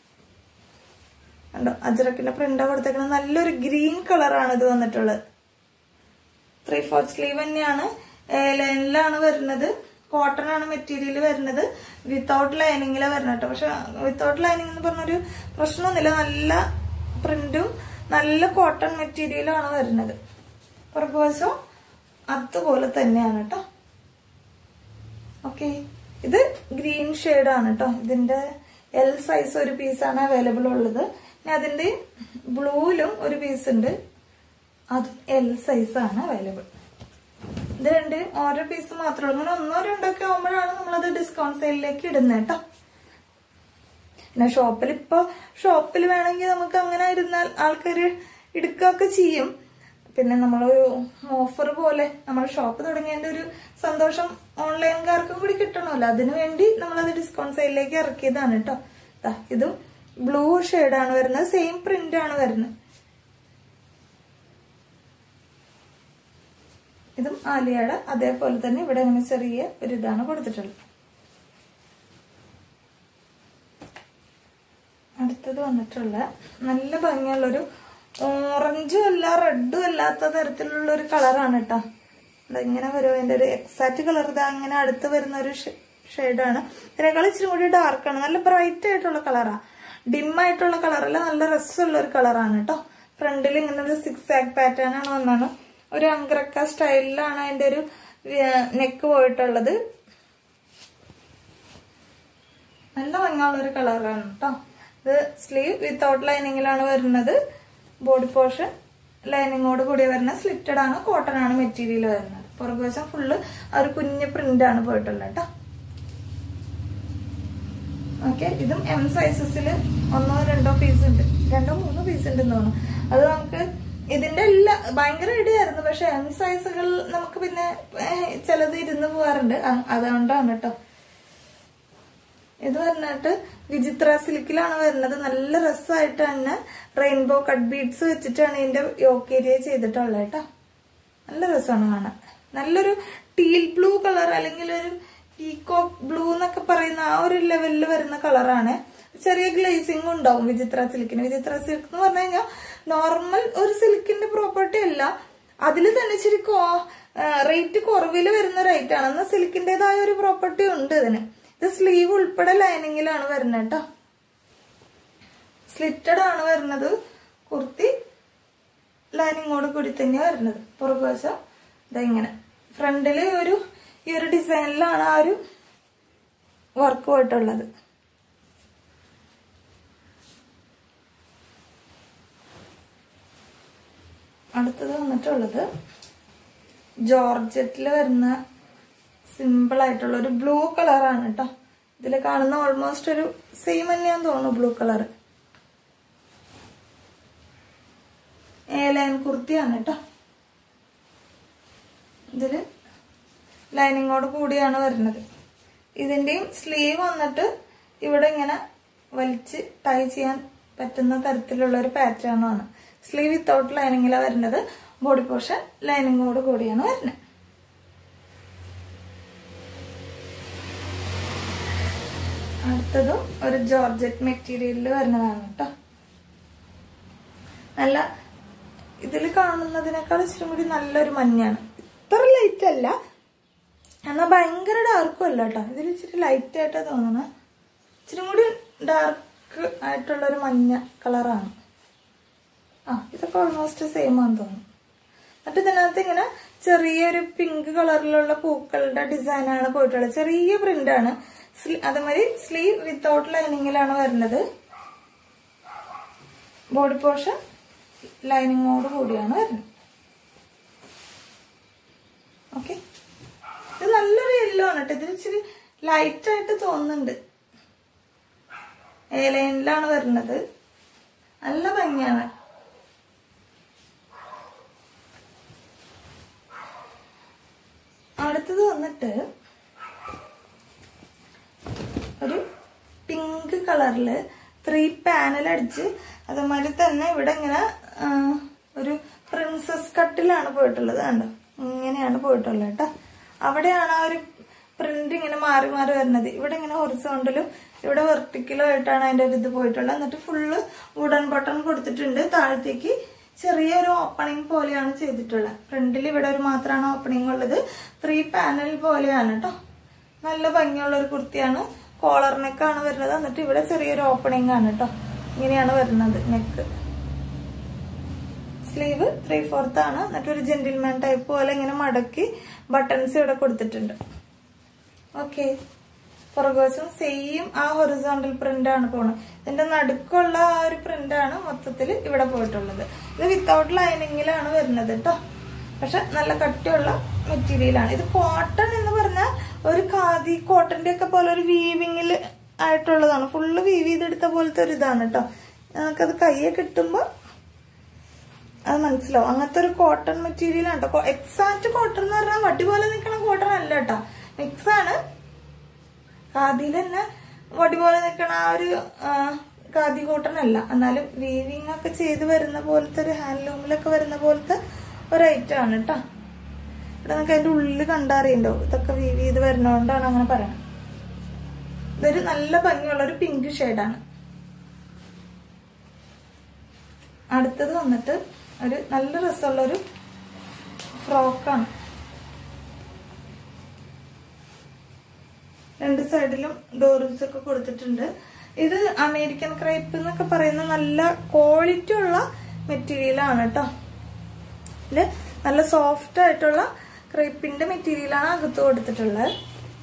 കണ്ടോ അജ്രക്കിന്റെ പ്രിന്റ് കൊടുത്തേക്കുന്നത് നല്ലൊരു ഗ്രീൻ കളറാണ് ഇത് വന്നിട്ടുള്ളത് ത്രീ ഫോർത്ത് സ്ലീവ് തന്നെയാണ് ലൈനിലാണ് വരുന്നത് കോട്ടൺ ആണ് മെറ്റീരിയൽ വരുന്നത് വിത്തൗട്ട് ലൈനിങ്ങിലാണ് വരുന്നത് കേട്ടോ പക്ഷെ വിത്തൗട്ട് ലൈനിങ് എന്ന് പറഞ്ഞൊരു പ്രശ്നമൊന്നുമില്ല നല്ല പ്രിന്റും നല്ല കോട്ടൺ മെറ്റീരിയലാണ് വരുന്നത് പുറകുവശം അതുപോലെ തന്നെയാണ് കേട്ടോ ഓക്കെ ഇത് ഗ്രീൻ ആണ് കേട്ടോ ഇതിന്റെ എൽ സൈസ് ഒരു പീസാണ് അവൈലബിൾ ഉള്ളത് ഇനി അതിന്റെ ബ്ലൂവിലും ഒരു പീസ് ഉണ്ട് അതും എൽ സൈസ് ആണ് അവൈലബിൾ ഇത് രണ്ട് ഓരോ പീസ് മാത്രമേ ഉള്ളൂ അങ്ങനെ ഒന്നോ രണ്ടോ ഒക്കെ ആകുമ്പോഴാണ് നമ്മളത് ഡിസ്കൗണ്ട് സെയിലിലേക്ക് ഇടുന്നത് കേട്ടോ പിന്നെ ഷോപ്പിൽ ഇപ്പൊ ഷോപ്പിൽ വേണമെങ്കിൽ നമുക്ക് അങ്ങനെ ഇരുന്നാൽ ആൾക്കാർ എടുക്കുകയൊക്കെ ചെയ്യും പിന്നെ നമ്മളൊരു ഓഫർ പോലെ നമ്മൾ ഷോപ്പ് തുടങ്ങിയതിന്റെ ഒരു സന്തോഷം ഓൺലൈൻകാർക്കും കൂടി കിട്ടണമല്ലോ അതിനു വേണ്ടി നമ്മളത് ഡിസ്കൗണ്ട് സെയിലിലേക്ക് ഇറക്കിയതാണ് കേട്ടോ ദാ ഇതും ബ്ലൂ ആണ് വരുന്നത് സെയിം പ്രിന്റ് ആണ് വരുന്നത് ഇതും ആലിയയുടെ അതേപോലെ തന്നെ ഇവിടെ ഇങ്ങനെ ചെറിയ ഒരു ഇതാണ് കൊടുത്തിട്ടുള്ളത് അടുത്തത് വന്നിട്ടുള്ള നല്ല ഭംഗിയുള്ളൊരു ഓറഞ്ചും അല്ല റെഡും അല്ലാത്ത തരത്തിലുള്ള ഒരു കളറാണ് കേട്ടോ ഇങ്ങനെ വരും അതിന്റെ ഒരു എക്സാക്ട് കളർ ഇതാ അങ്ങനെ അടുത്ത് വരുന്ന ഒരു ഷെയ്ഡാണ് ഇതിനേക്കാൾ ഇച്ചിരി കൂടി ഡാർക്കാണ് നല്ല ബ്രൈറ്റ് ആയിട്ടുള്ള കളറാ ഡിം ആയിട്ടുള്ള കളറല്ല നല്ല രസമുള്ള ഒരു കളറാണ് കേട്ടോ ഫ്രണ്ടിൽ ഇങ്ങനെ ഒരു സിക്സ് ആക്ക് പാറ്റേൺ ആണ് വന്നാണ് ഒരു അങ്ക്രക്ക സ്റ്റൈലിലാണ് അതിന്റെ ഒരു നെക്ക് പോയിട്ടുള്ളത് നല്ല ഭംഗിയുള്ള ഒരു കളറാണ് കേട്ടോ ഇത് സ്ലീവ് വിത്തൗട്ട് ലൈനിങ്ങിലാണ് വരുന്നത് ബോഡി പോർഷൻ ലൈനിങ്ങോട് കൂടി വരുന്ന സ്ലിറ്റഡ് ആണ് കോട്ടൺ ആണ് മെറ്റീരിയൽ വരുന്നത് പുറകുവശം ഫുള്ള് ആ ഒരു കുഞ്ഞ് പ്രിന്റ് ആണ് പോയിട്ടുള്ളത് കേട്ടോ ഓക്കെ ഇതും എം സൈസസിൽ ഒന്നോ രണ്ടോ പീസ് ഉണ്ട് രണ്ടോ മൂന്നോ പീസ് ഉണ്ടെന്ന് തോന്നുന്നു അത് നമുക്ക് ഇതിന്റെ എല്ലാ ഭയങ്കര ഇടിയായിരുന്നു പക്ഷെ എം സൈസുകൾ നമുക്ക് പിന്നെ ഏഹ്, ചിലത് ഇരുന്ന് പോകാറുണ്ട് അ- അതുകൊണ്ടാണ് കേട്ടോ ഇത് പറഞ്ഞിട്ട് വിചിത്ര സിൽക്കിലാണ് വരുന്നത് നല്ല രസമായിട്ട് തന്നെ റെയിൻബോ കട്ട് ബീഡ്സ് വെച്ചിട്ടാണ് ഇതിന്റെ യോക്ക് ഏരിയ ചെയ്തിട്ടുള്ളത് കേട്ടോ നല്ല രസമാണ് കാണാൻ നല്ലൊരു ടീൽ ബ്ലൂ കളർ അല്ലെങ്കിൽ ഒരു പീകോക്ക് ബ്ലൂ എന്നൊക്കെ പറയുന്ന ആ ഒരു ലെവലിൽ വരുന്ന കളറാണ് ചെറിയ ഗ്ലേസിംഗ് ഉണ്ടാവും വിചിത്ര സിൽക്കിന് വിചിത്ര സിൽക്ക് എന്ന് പറഞ്ഞു കഴിഞ്ഞാൽ നോർമൽ ഒരു സിൽക്കിന്റെ പ്രോപ്പർട്ടി അല്ല അതിൽ തന്നെ ഇച്ചിരി റേറ്റ് കുറവിൽ വരുന്ന റേറ്റ് ആണ് എന്നാൽ സിൽക്കിന്റേതായ ഒരു പ്രോപ്പർട്ടി ഉണ്ട് ഇതിന് ഇത് സ്ലീവ് ഉൾപ്പെടെ ലൈനിങ്ങിലാണ് വരുന്നത് കേട്ടോ സ്ലിറ്റഡ് ആണ് വരുന്നത് കുർത്തി ലൈനിങ്ങോട് കൂടി തന്നെയാണ് വരുന്നത് പുറകുവശം ഇതാ ഇങ്ങനെ ഫ്രണ്ടില് ഒരു ഈ ഒരു ഡിസൈനിലാണ് ആ ഒരു വർക്ക് പോയിട്ടുള്ളത് അടുത്തത് വന്നിട്ടുള്ളത് ജോർജറ്റിൽ വരുന്ന സിമ്പിൾ ആയിട്ടുള്ള ഒരു ബ്ലൂ കളറാണ് കേട്ടോ ഇതിൽ കാണുന്ന ഓൾമോസ്റ്റ് ഒരു സെയിം തന്നെയാന്ന് തോന്നുന്നു ബ്ലൂ കളർ എ ലൈൻ കുർത്തിയാണ് കേട്ടോ ഇതില് ലൈനിങ്ങോട് കൂടിയാണ് വരുന്നത് ഇതിന്റെയും സ്ലീവ് വന്നിട്ട് ഇവിടെ ഇങ്ങനെ വലിച്ച് ടൈ ചെയ്യാൻ പറ്റുന്ന തരത്തിലുള്ള ഒരു പാറ്റേൺ ആണ് സ്ലീവ് വിത്തൗട്ട് ലൈനിങ്ങിലാണ് വരുന്നത് ബോഡി പോർഷൻ ലൈനിങ്ങോട് കൂടിയാണ് വരുന്നത് അടുത്തതും ഒരു ജോർജറ്റ് മെറ്റീരിയലിൽ വരുന്നതാണ് കേട്ടോ നല്ല ഇതിൽ കാണുന്നതിനേക്കാൾ ഇച്ചിരി കൂടി നല്ലൊരു മഞ്ഞാണ് ഇത്ര ലൈറ്റ് അല്ല എന്നാൽ ഭയങ്കര ഡാർക്കും അല്ല കേട്ടോ ഇതിൽ ഇച്ചിരി ലൈറ്റ് ആയിട്ടാ തോന്നണ ഇച്ചിരി കൂടി ഡാർക്ക് ആയിട്ടുള്ള ഒരു മഞ്ഞ കളറാണ് ആ ഇതൊക്കെ ഓൾമോസ്റ്റ് സെയിം ആണെന്ന് തോന്നുന്നു എന്നിട്ട് ഇതിനകത്ത് ഇങ്ങനെ ചെറിയൊരു പിങ്ക് കളറിലുള്ള പൂക്കളുടെ ഡിസൈനാണ് പോയിട്ടുള്ളത് ചെറിയ പ്രിന്റ് ആണ് അതേമാതിരി സ്ലീവ് വിത്തൗട്ട് ലൈനിങ്ങിലാണ് വരുന്നത് ബോഡി പോർഷൻ ലൈനിങ്ങോട് കൂടിയാണ് വരുന്നത് ഓക്കെ ഇത് നല്ലൊരു യെല്ലോ ആണ് കേട്ടോ ഇതിൽ ഇച്ചിരി ലൈറ്റ് ആയിട്ട് തോന്നുന്നുണ്ട് എ ലൈനിലാണ് വരുന്നത് നല്ല ഭംഗിയാണ് അടുത്തത് വന്നിട്ട് ഒരു പിങ്ക് കളറില് ത്രീ പാനൽ അടിച്ച് അതേമാതിരി തന്നെ ഇവിടെ ഇങ്ങനെ ആ, ഒരു പ്രിൻസസ് കട്ടിലാണ് പോയിട്ടുള്ളത് കണ്ടോ ഇങ്ങനെയാണ് പോയിട്ടുള്ളത് കേട്ടോ അവിടെയാണ് ആ ഒരു പ്രിന്റ് ഇങ്ങനെ മാറി മാറി വരുന്നത് ഇവിടെ ഇങ്ങനെ ഹൊറിസോണ്ടലും ഇവിടെ വെർട്ടിക്കലും ആയിട്ടാണ് അതിന്റെ ഒരു ഇത് പോയിട്ടുള്ളത് എന്നിട്ട് ഫുള്ള് വുഡൻ ബട്ടൺ കൊടുത്തിട്ടുണ്ട് താഴത്തേക്ക് ചെറിയൊരു ഓപ്പണിംഗ് പോലെയാണ് ചെയ്തിട്ടുള്ളത് ഫ്രണ്ടിൽ ഇവിടെ ഒരു മാത്രമാണ് ഓപ്പണിംഗ് ഉള്ളത് ത്രീ പാനൽ പോലെയാണ് കേട്ടോ നല്ല ഭംഗിയുള്ള ഒരു കുർത്തിയാണ് കോളർ നെക്കാണ് വരുന്നത് എന്നിട്ട് ഇവിടെ ചെറിയൊരു ഓപ്പണിംഗ് ആണ് കേട്ടോ ഇങ്ങനെയാണ് വരുന്നത് നെക്ക് സ്ലീവ് ത്രീ ഫോർത്ത് ആണ് എന്നിട്ട് ഒരു ജെന്റിൽമാൻ ടൈപ്പ് പോലെ ഇങ്ങനെ മടക്കി ബട്ടൺസ് ഇവിടെ കൊടുത്തിട്ടുണ്ട് ഓക്കെ പുറകുവശം സെയിം ആ ഹൊറിസോണ്ടൽ പ്രിന്റ് ആണ് പോണത് ഇതിന്റെ നടുക്കുള്ള ആ ഒരു പ്രിന്റ് ആണ് മൊത്തത്തിൽ ഇവിടെ പോയിട്ടുള്ളത് ഇത് വിത്തൗട്ട് ലൈനിങ്ങിലാണ് വരുന്നത് കേട്ടോ പക്ഷെ നല്ല കട്ടിയുള്ള മെറ്റീരിയൽ ആണ് ഇത് കോട്ടൺ എന്ന് പറഞ്ഞാൽ ഒരു ഖാദി കോട്ടന്റെ ഒക്കെ പോലെ ഒരു വീവിങ്ങിൽ ആയിട്ടുള്ളതാണ് ഫുള്ള് വീവ് ചെയ്തെടുത്ത പോലത്തെ ഒരു ഇതാണ് കേട്ടോ നമുക്കത് കയ്യെ കിട്ടുമ്പോൾ അത് മനസ്സിലാവും അങ്ങനത്തെ ഒരു കോട്ടൺ മെറ്റീരിയൽ ആണ് കേട്ടോ എക്സാക്ട് കോട്ടൺ എന്ന് പറഞ്ഞാൽ വടി പോലെ നിൽക്കുന്ന കോട്ടൺ അല്ല കേട്ടോ മിക്സ് ആണ് ഖാദിയിൽ തന്നെ വടി പോലെ നിൽക്കണ ആ ഒരു ആ, ഖാദി കോട്ടൺ അല്ല എന്നാലും വീവിങ് ഒക്കെ ചെയ്ത് വരുന്ന പോലത്തെ ഒരു ഹാൻഡ്ലൂമിലൊക്കെ വരുന്ന പോലത്തെ ഒരു ഐറ്റം ആണ് കേട്ടോ ഇവിടെ നമുക്ക് അതിന്റെ ഉള്ളിൽ കണ്ടറിയണ്ടോ ഇതൊക്കെ വീവ് ചെയ്ത് വരുന്നോണ്ടാണ് അങ്ങനെ പറയണത് ഇതൊരു നല്ല ഭംഗിയുള്ള ഒരു പിങ്ക് ഷെയ്ഡാണ് അടുത്തത് വന്നിട്ട് ഒരു നല്ല രസമുള്ള ഒരു ഫ്രോക്കാണ് രണ്ട് സൈഡിലും ഡോറിസ് ഒക്കെ കൊടുത്തിട്ടുണ്ട് ഇത് അമേരിക്കൻ ക്രൈപ്പ് എന്നൊക്കെ പറയുന്ന നല്ല ക്വാളിറ്റി ഉള്ള മെറ്റീരിയൽ ആണ് കേട്ടോ ഇതില് നല്ല സോഫ്റ്റ് ആയിട്ടുള്ള ക്രൈപ്പിന്റെ മെറ്റീരിയൽ ആണ് അകത്ത് കൊടുത്തിട്ടുള്ളത്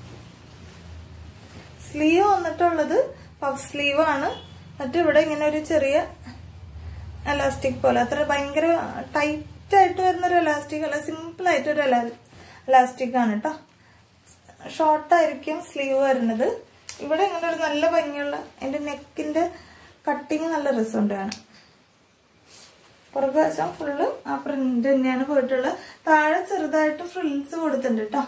സ്ലീവ് വന്നിട്ടുള്ളത് പഫ് സ്ലീവ് ആണ് എന്നിട്ട് ഇവിടെ ഇങ്ങനെ ഒരു ചെറിയ എലാസ്റ്റിക് പോലെ അത്ര ഭയങ്കര ടൈറ്റ് ആയിട്ട് വരുന്ന ഒരു എലാസ്റ്റിക് അല്ല സിമ്പിൾ ആയിട്ട് ഒരു എലാസ്റ്റിക് ആണ് കേട്ടോ ഷോർട്ട് ആയിരിക്കും സ്ലീവ് വരുന്നത് ഇവിടെ ഇങ്ങനെ ഒരു നല്ല ഭംഗിയുള്ള എന്റെ നെക്കിന്റെ കട്ടിങ് നല്ല രസമുണ്ട് കാണാൻ പുറകുവശം ഫുള്ള് ആ പ്രിന്റ് തന്നെയാണ് പോയിട്ടുള്ളത് താഴെ ചെറുതായിട്ട് ഫ്രിൽസ് കൊടുത്തിട്ടുണ്ട് കേട്ടോ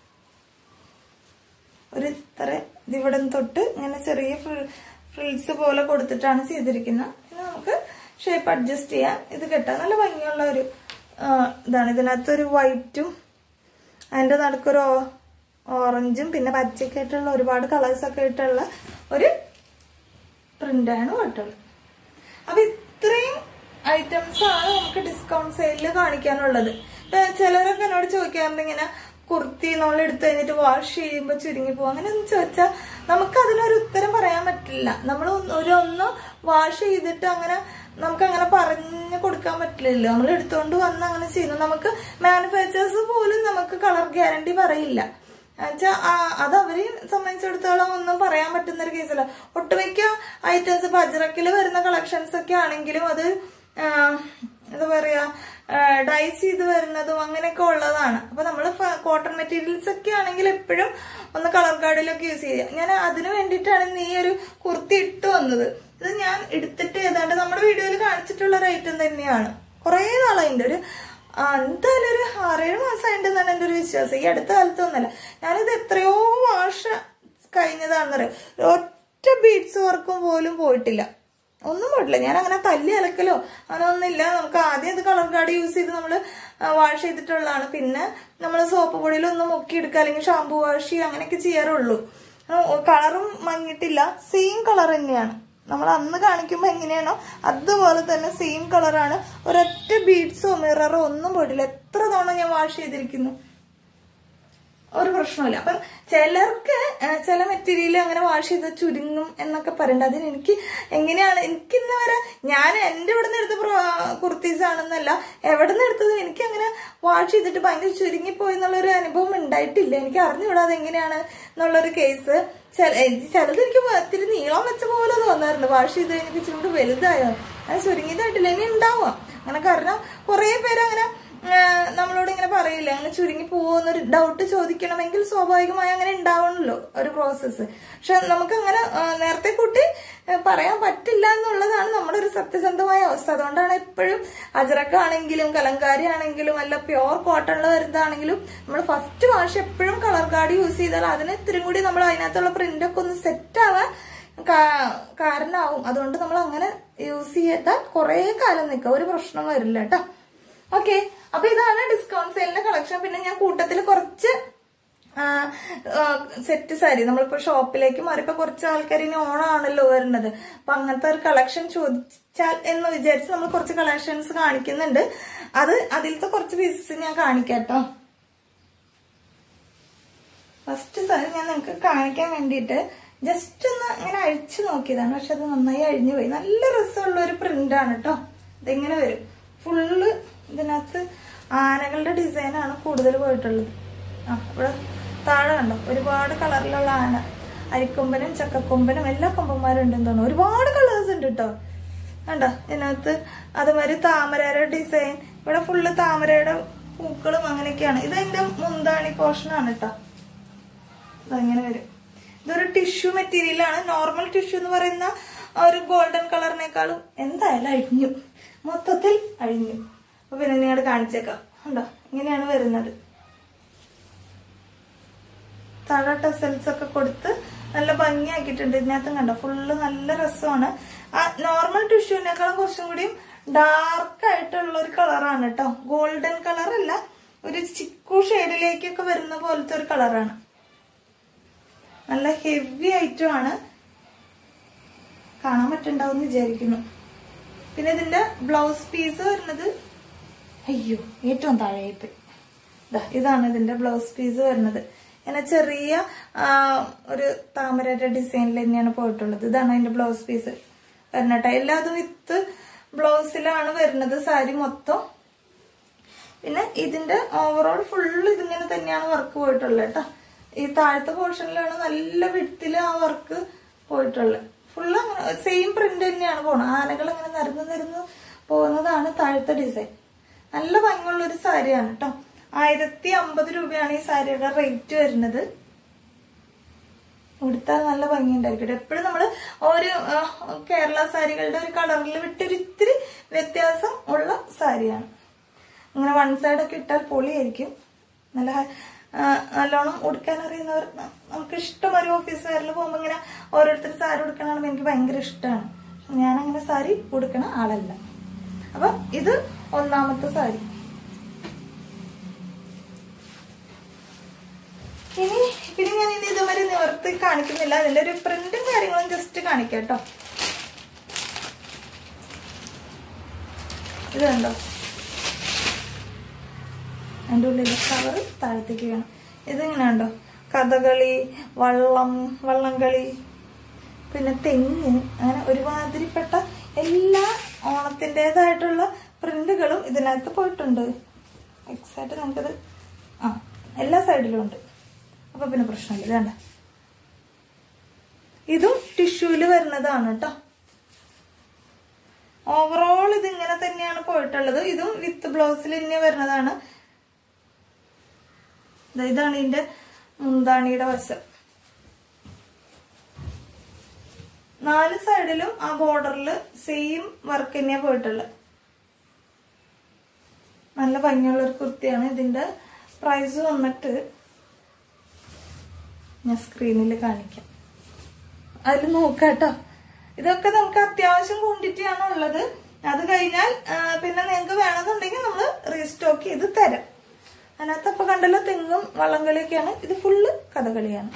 ഒരു ഇത്ര ഇതിവിടെ തൊട്ട് ഇങ്ങനെ ചെറിയ ഫ്രിൽസ് പോലെ കൊടുത്തിട്ടാണ് ചെയ്തിരിക്കുന്നത് പിന്നെ നമുക്ക് ഷേപ്പ് അഡ്ജസ്റ്റ് ചെയ്യാം ഇത് കെട്ടാൻ നല്ല ഭംഗിയുള്ള ഒരു ആ, ഇതാണ് ഇതിനകത്ത് ഒരു വൈറ്റും അതിന്റെ നടുക്കൊരു ഓ- ഓറഞ്ചും പിന്നെ പച്ചയൊക്കെ ആയിട്ടുള്ള ഒരുപാട് കളേഴ്സ് ഒക്കെ ആയിട്ടുള്ള ഒരു പ്രിന്റാണ് പോയിട്ടുള്ളത് അപ്പൊ ഇത്രയും ഐറ്റംസ് ആണ് നമുക്ക് ഡിസ്കൗണ്ട് സെയിലിൽ കാണിക്കാനുള്ളത് ഇപ്പൊ ചിലരൊക്കെ എന്നോട് ചോദിക്കാറുണ്ട് ഇങ്ങനെ കുർത്തി നമ്മൾ എടുത്തു കഴിഞ്ഞിട്ട് വാഷ് ചെയ്യുമ്പോൾ ചുരുങ്ങി പോകും അങ്ങനെ ഒന്ന് ചോദിച്ചാൽ നമുക്ക് അതിനൊരു ഉത്തരം പറയാൻ പറ്റില്ല നമ്മൾ ഒരു ഒന്ന് വാഷ് ചെയ്തിട്ട് അങ്ങനെ നമുക്ക് അങ്ങനെ പറഞ്ഞു കൊടുക്കാൻ പറ്റില്ലല്ലോ നമ്മൾ എടുത്തോണ്ട് വന്ന് അങ്ങനെ ചെയ്യുന്നു നമുക്ക് മാനുഫാക്ചേഴ്സ് പോലും നമുക്ക് കളർ ഗ്യാരണ്ടി പറയില്ല എന്നുവെച്ചാ അത് അവരെ സംബന്ധിച്ചിടത്തോളം ഒന്നും പറയാൻ പറ്റുന്ന ഒരു കേസല്ല ഒട്ടുമിക്ക ഐറ്റംസ് ഇപ്പൊ അജ്രക്കിൽ വരുന്ന കളക്ഷൻസ് ഒക്കെ ആണെങ്കിലും അത് ആ, എന്താ പറയാ ഡൈസ് ചെയ്ത് വരുന്നതും അങ്ങനെയൊക്കെ ഉള്ളതാണ് അപ്പൊ നമ്മൾ കോട്ടൺ മെറ്റീരിയൽസ് ഒക്കെ ആണെങ്കിൽ എപ്പോഴും ഒന്ന് കളർ കാർഡിലൊക്കെ യൂസ് ചെയ്യുക ഞാൻ അതിന് വേണ്ടിയിട്ടാണ് ഇന്ന് ഈ ഒരു കുർത്തി ഇട്ട് വന്നത് ഇത് ഞാൻ എടുത്തിട്ട് ഏതാണ്ട് നമ്മുടെ വീഡിയോയിൽ കാണിച്ചിട്ടുള്ള ഒരു ഐറ്റം തന്നെയാണ് കുറേ നാളായിട്ടുണ്ട് ഒരു ആ, എന്തായാലും ഒരു ആറേഴ് മാസമായിട്ടുണ്ടെന്നാണ് എൻ്റെ ഒരു വിശ്വാസം ഈ അടുത്ത കാലത്തൊന്നുമല്ല ഞാനിത് എത്രയോ വാഷ് കഴിഞ്ഞതാണെന്ന് പറയാം ഒറ്റ ബീഡ്സ് വർക്കും പോലും പോയിട്ടില്ല ഒന്നും പോയിട്ടില്ല ഞാൻ അങ്ങനെ തല്ലി അലക്കലോ അങ്ങനെ ഒന്നുമില്ല നമുക്ക് ആദ്യം ഇത് കളർ കാർഡ് യൂസ് ചെയ്ത് നമ്മൾ വാഷ് ചെയ്തിട്ടുള്ളതാണ് പിന്നെ നമ്മൾ സോപ്പ് പൊടിയിൽ ഒന്ന് മുക്കിയെടുക്കുക അല്ലെങ്കിൽ ഷാമ്പു വാഷ് ചെയ്യുക അങ്ങനെയൊക്കെ ചെയ്യാറുള്ളൂ കളറും മങ്ങിയിട്ടില്ല സെയിം കളർ തന്നെയാണ് നമ്മൾ അന്ന് കാണിക്കുമ്പോൾ എങ്ങനെയാണോ അതുപോലെ തന്നെ സെയിം കളറാണ് ഒരൊറ്റ ബീഡ്സോ മിററോ ഒന്നും പോയിട്ടില്ല എത്ര തവണ ഞാൻ വാഷ് ചെയ്തിരിക്കുന്നു ഒരു പ്രശ്നമില്ല അപ്പം ചിലർക്ക് ആ, ചില മെറ്റീരിയൽ അങ്ങനെ വാഷ് ചെയ്ത് ചുരുങ്ങും എന്നൊക്കെ പറയുന്നുണ്ട് അതിന് എനിക്ക് എങ്ങനെയാണ് എനിക്ക് ഇന്ന് വരെ ഞാൻ എൻ്റെ ഇവിടെ നിന്ന് എടുത്ത കുർത്തീസ് ആണെന്നല്ല എവിടെ നിന്ന് എടുത്തതും എനിക്ക് അങ്ങനെ വാഷ് ചെയ്തിട്ട് ഭയങ്കര ചുരുങ്ങിപ്പോയി എന്നുള്ളൊരു അനുഭവം ഉണ്ടായിട്ടില്ല എനിക്ക് അറിഞ്ഞുകൂടാ അത് എങ്ങനെയാണ് എന്നുള്ളൊരു കേസ് ചിലത് എനിക്ക് ഇത്തിരി നീളം വെച്ച പോലെ തോന്നാറുണ്ട് വാഷ് ചെയ്ത് കഴിഞ്ഞിട്ട് ഇച്ചിരി കൂടി വലുതായോ അത് ചുരുങ്ങിയതായിട്ടില്ല ഇനി ഉണ്ടാവാം അങ്ങനെ കാരണം കുറേ പേര് അങ്ങനെ ആ, നമ്മളോട് ഇങ്ങനെ പറയില്ല അങ്ങനെ ചുരുങ്ങി പോകുന്നൊരു ഡൗട്ട് ചോദിക്കണമെങ്കിൽ സ്വാഭാവികമായി അങ്ങനെ ഉണ്ടാവണല്ലോ ഒരു പ്രോസസ്സ് പക്ഷെ നമുക്ക് അങ്ങനെ ആ, നേരത്തെ കൂട്ടി ആ, പറയാൻ പറ്റില്ല എന്നുള്ളതാണ് നമ്മുടെ ഒരു സത്യസന്ധമായ അവസ്ഥ അതുകൊണ്ടാണ് എപ്പോഴും അജറക്കാണെങ്കിലും കലങ്കാരി ആണെങ്കിലും അല്ല പ്യോർ കോട്ടണിൽ വരുന്നതാണെങ്കിലും നമ്മൾ ഫസ്റ്റ് വാഷ് എപ്പോഴും കളർ കാർഡ് യൂസ് ചെയ്താൽ അതിന് ഇത്തിരി കൂടി നമ്മൾ അതിനകത്തുള്ള പ്രിന്റൊക്കെ ഒന്ന് സെറ്റ് ആവാൻ കാ- കാരണമാവും അതുകൊണ്ട് നമ്മൾ അങ്ങനെ യൂസ് ചെയ്താൽ കുറേ കാലം നിൽക്കുക ഒരു പ്രശ്നം വരില്ല കേട്ടോ ഓക്കെ അപ്പൊ ഇതാണ് ഡിസ്കൗണ്ട് സെയിലിന്റെ കളക്ഷൻ പിന്നെ ഞാൻ കൂട്ടത്തിൽ കുറച്ച് സെറ്റ് സാരി നമ്മളിപ്പോ ഷോപ്പിലേക്ക് മാറിയപ്പോ കുറച്ച് ആൾക്കാർ ഇനി ഓണാണല്ലോ വരുന്നത് അപ്പൊ അങ്ങനത്തെ ഒരു കളക്ഷൻ ചോദിച്ചാൽ എന്ന് വിചാരിച്ച് നമ്മൾ കുറച്ച് കളക്ഷൻസ് കാണിക്കുന്നുണ്ട് അത് അതിലത്തെ കുറച്ച് പീസസ് ഞാൻ കാണിക്കാം കേട്ടോ ഫസ്റ്റ് സാരി ഞാൻ നിങ്ങൾക്ക് കാണിക്കാൻ വേണ്ടിയിട്ട് ജസ്റ്റ് ഒന്ന് ഇങ്ങനെ അഴിച്ചു നോക്കിയതാണ് പക്ഷെ അത് നന്നായി അഴിഞ്ഞു പോയി നല്ല രസമുള്ള ഒരു പ്രിന്റ് ആണ് കേട്ടോ ഇതിങ്ങനെ വരും ഫുള്ള് ഇതിനകത്ത് ആനകളുടെ ഡിസൈനാണ് കൂടുതൽ പോയിട്ടുള്ളത് ആ ഇവിടെ താഴെ കണ്ടോ ഒരുപാട് കളറിലുള്ള ആന അരിക്കൊമ്പനും ചക്കക്കൊമ്പനും എല്ലാ കൊമ്പന്മാരും ഉണ്ടെന്ന് തോന്നുന്നു ഒരുപാട് കളേഴ്സ് ഉണ്ട് കേട്ടോ കണ്ടോ ഇതിനകത്ത് അതുമാതിരി താമരയുടെ ഡിസൈൻ ഇവിടെ ഫുള്ള് താമരയുടെ പൂക്കളും അങ്ങനെയൊക്കെയാണ് ഇത് എന്റെ മുന്താണി പോർഷനാണ് കേട്ടോ അതങ്ങനെ വരും ഇതൊരു ടിഷ്യൂ മെറ്റീരിയൽ ആണ് നോർമൽ ടിഷ്യൂ എന്ന് പറയുന്ന ആ ഒരു ഗോൾഡൻ കളറിനേക്കാളും എന്തായാലും അഴിഞ്ഞു മൊത്തത്തിൽ അഴിഞ്ഞു അപ്പൊ പിന്നെ ഞാൻ കാണിച്ചേക്കാം ഉണ്ടോ ഇങ്ങനെയാണ് വരുന്നത് താഴെ ടെസൽസ് ഒക്കെ കൊടുത്ത് നല്ല ഭംഗിയാക്കിയിട്ടുണ്ട് ഇതിനകത്തും കണ്ടോ ഫുള്ള് നല്ല രസമാണ് ആ നോർമൽ ടിഷ്യൂവിനേക്കാളും കുറച്ചും കൂടിയും ഡാർക്ക് ആയിട്ടുള്ള ഒരു കളറാണ് കേട്ടോ ഗോൾഡൻ കളർ അല്ല ഒരു ചിക്കു ഷെയ്ഡിലേക്കൊക്കെ വരുന്ന പോലത്തെ ഒരു കളറാണ് നല്ല ഹെവി ഐറ്റം ആണ് കാണാൻ പറ്റുണ്ടാവും വിചാരിക്കുന്നു പിന്നെ ഇതിന്റെ ബ്ലൗസ് പീസ് വരുന്നത് അയ്യോ ഏറ്റവും താഴെയായിപ്പോയി ദാ ഇതാണ് ഇതിന്റെ ബ്ലൗസ് പീസ് വരുന്നത് ഇങ്ങനെ ചെറിയ ആ, ഒരു താമരയുടെ ഡിസൈനിൽ തന്നെയാണ് പോയിട്ടുള്ളത് ഇതാണ് അതിന്റെ ബ്ലൗസ് പീസ് വരുന്നട്ടെ എല്ലാതും വിത്ത് ബ്ലൗസിലാണ് വരുന്നത് സാരി മൊത്തം പിന്നെ ഇതിന്റെ ഓവറോൾ ഫുള്ള് ഇതിങ്ങനെ തന്നെയാണ് വർക്ക് പോയിട്ടുള്ളത് കേട്ടോ ഈ താഴത്തെ പോർഷനിലാണ് നല്ല വിട്ടിൽ ആ വർക്ക് പോയിട്ടുള്ളത് ഫുള്ള് അങ്ങനെ സെയിം പ്രിന്റ് തന്നെയാണ് പോണത് ആനകൾ അങ്ങനെ നിരന്ന് നിരന്ന് പോകുന്നതാണ് താഴത്തെ ഡിസൈൻ നല്ല ഭംഗിയുള്ള ഒരു സാരിയാണ് കേട്ടോ ആയിരത്തി അമ്പത് രൂപയാണ് ഈ സാരിയുടെ റേറ്റ് വരുന്നത് ഉടുത്താൽ നല്ല ഭംഗിയുണ്ടായിരിക്കും എപ്പോഴും നമ്മൾ ഒരു ആ, കേരള സാരികളുടെ ഒരു കളറിൽ വിട്ടൊരു ഇത്തിരി വ്യത്യാസം ഉള്ള സാരിയാണ് ഇങ്ങനെ വൺ സൈഡ് ഒക്കെ ഇട്ടാൽ പൊളിയായിരിക്കും നല്ല ആ, നല്ലോണം ഉടുക്കാൻ അറിയുന്നവർ ന- നമുക്ക് ഇഷ്ടം ഒരു ഓഫീസ് വെയറിൽ പോകുമ്പോൾ ഇങ്ങനെ ഓരോരുത്തർ സാരി ഉടുക്കണമെന്ന് എനിക്ക് ഭയങ്കര ഇഷ്ടമാണ് ഞാൻ അങ്ങനെ സാരി ഉടുക്കണ ആളല്ല അപ്പൊ ഇത് ഒന്നാമത്തെ സാരി ഇനി പിന്നെ ഞാൻ ഇനി ഇതുവരെ നിവർത്തി കാണിക്കുന്നില്ല അതിന്റെ ഒരു പ്രിന്റും കാര്യങ്ങളും ജസ്റ്റ് കാണിക്കാം കേട്ടോ ഇത് കണ്ടോ അതിൻ്റെ ഉള്ളിലെ കവർ താഴത്തേക്ക് വേണം ഇതിങ്ങനെ ഉണ്ടോ കഥകളി വള്ളം വള്ളംകളി പിന്നെ തെങ്ങ് അങ്ങനെ ഒരുമാതിരിപ്പെട്ട എല്ലാ ഓണത്തിൻ്റെതായിട്ടുള്ള പ്രിന്റുകളും ഇതിനകത്ത് പോയിട്ടുണ്ട് എക്സാക്ട് നമുക്കത് ആ എല്ലാ സൈഡിലും ഉണ്ട് അപ്പൊ പിന്നെ പ്രശ്നമില്ല ഇതാണ്ട ഇതും ടിഷ്യൂല് വരുന്നതാണ് കേട്ടോ ഓവറോൾ ഇത് ഇങ്ങനെ തന്നെയാണ് പോയിട്ടുള്ളത് ഇതും വിത്ത് ബ്ലൗസിൽ തന്നെ വരുന്നതാണ് ദാ ഇതാണ് ഇതിന്റെ മുന്താണിയുടെ വശം നാല് സൈഡിലും ആ ബോർഡറിൽ സെയിം വർക്ക് തന്നെയാ പോയിട്ടുള്ളത് നല്ല ഭംഗിയുള്ള ഒരു കുർത്തിയാണ് ഇതിന്റെ പ്രൈസ് വന്നിട്ട് ഞാൻ സ്ക്രീനിൽ കാണിക്കാം അതിൽ നോക്കാട്ടോ ഇതൊക്കെ നമുക്ക് അത്യാവശ്യം ക്വാണ്ടിറ്റി ആണ് ഉള്ളത് അത് കഴിഞ്ഞാൽ ആ, പിന്നെ നിങ്ങൾക്ക് വേണമെന്നുണ്ടെങ്കിൽ നമ്മൾ റീസ്റ്റോക്ക് ചെയ്ത് തരാം അതിനകത്ത് അപ്പൊ കണ്ടല്ലോ തെങ്ങും വള്ളംകളിയൊക്കെയാണ് ഇത് ഫുള്ള് കഥകളിയാണ്